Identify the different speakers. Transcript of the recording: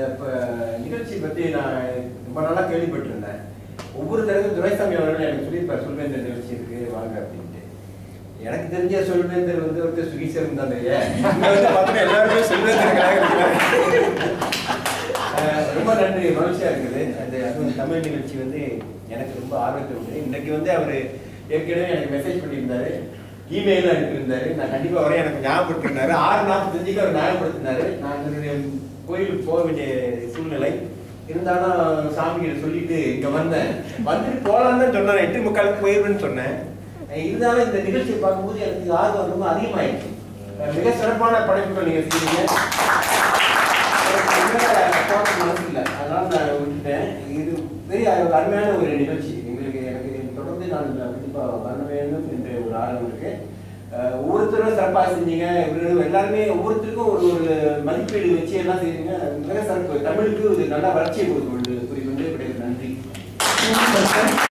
Speaker 1: இப்ப நிகழ்ச்சி பத்தி நான் ரொம்ப நாளா கேள்விப்பட்டிருந்தேன் ஒவ்வொரு தடவை துரைசாமி அவர்கள் எனக்கு சொல்லியிருப்பார் சொல்வேந்தர் நிகழ்ச்சி இருக்கு வாங்க அப்படின்ட்டு எனக்கு தெரிஞ்ச சொல்வேந்தர் வந்து ஒருத்தர் சுகீசரம் தான் இங்க வந்து பார்த்தீங்கன்னா எல்லாருமே சொல்வேந்தர்களாக இருக்கிறாங்க அஹ் ரொம்ப நன்றி மகிழ்ச்சியா இருக்குது அது அதுவும் தமிழ் நிகழ்ச்சி வந்து எனக்கு ரொம்ப ஆர்வத்தை உண்டு இன்னைக்கு வந்து அவர் ஏற்கனவே எனக்கு மெசேஜ் பண்ணியிருந்தாரு இமெயில் அனுப்பியிருந்தாரு நான் கண்டிப்பா வரேன் எனக்கு ஞாபகப்படுத்திருந்தாரு ஆறு நாற்பத்தஞ்சுக்கு அவர் ஞாபகப்படுத்தினாரு நான் வந்து கோயிலுக்கு போக வேண்டிய சூழ்நிலை இருந்தாலும் சாமி கிட்ட சொல்லிட்டு இங்க வந்தேன் வந்துட்டு போலான்னு தான் சொன்னேன் எட்டு முக்காலுக்கு போயிருவேன்னு சொன்னேன் அஹ் இருந்தாலும் இந்த நிகழ்ச்சியை பார்க்கும்போது எனக்கு இது ஆர்வம் ரொம்ப அதிகமாயிடுச்சு அஹ் மிக சிறப்பான படைப்புகள் நீங்க செய்றீங்க மனசு இல்லை அதனால நான் விட்டுட்டேன் இது பெரிய ஒரு அருமையான ஒரு நிகழ்ச்சி எங்களுக்கு எனக்கு தொடர்ந்து நான் கண்டிப்பா வர வேண்டும் என்ற ஒரு ஆர்வம் இருக்கு அஹ் ஒவ்வொருத்தரும் சிறப்பாக செஞ்சீங்க இவரு எல்லாருமே ஒவ்வொருத்தருக்கும் ஒரு ஒரு மதிப்பீடு வச்சு எல்லாம் செய்றீங்க மிக சிறப்பு தமிழுக்கு ஒரு நல்ல வளர்ச்சியை கொடுக்க குறி கொண்டு நன்றி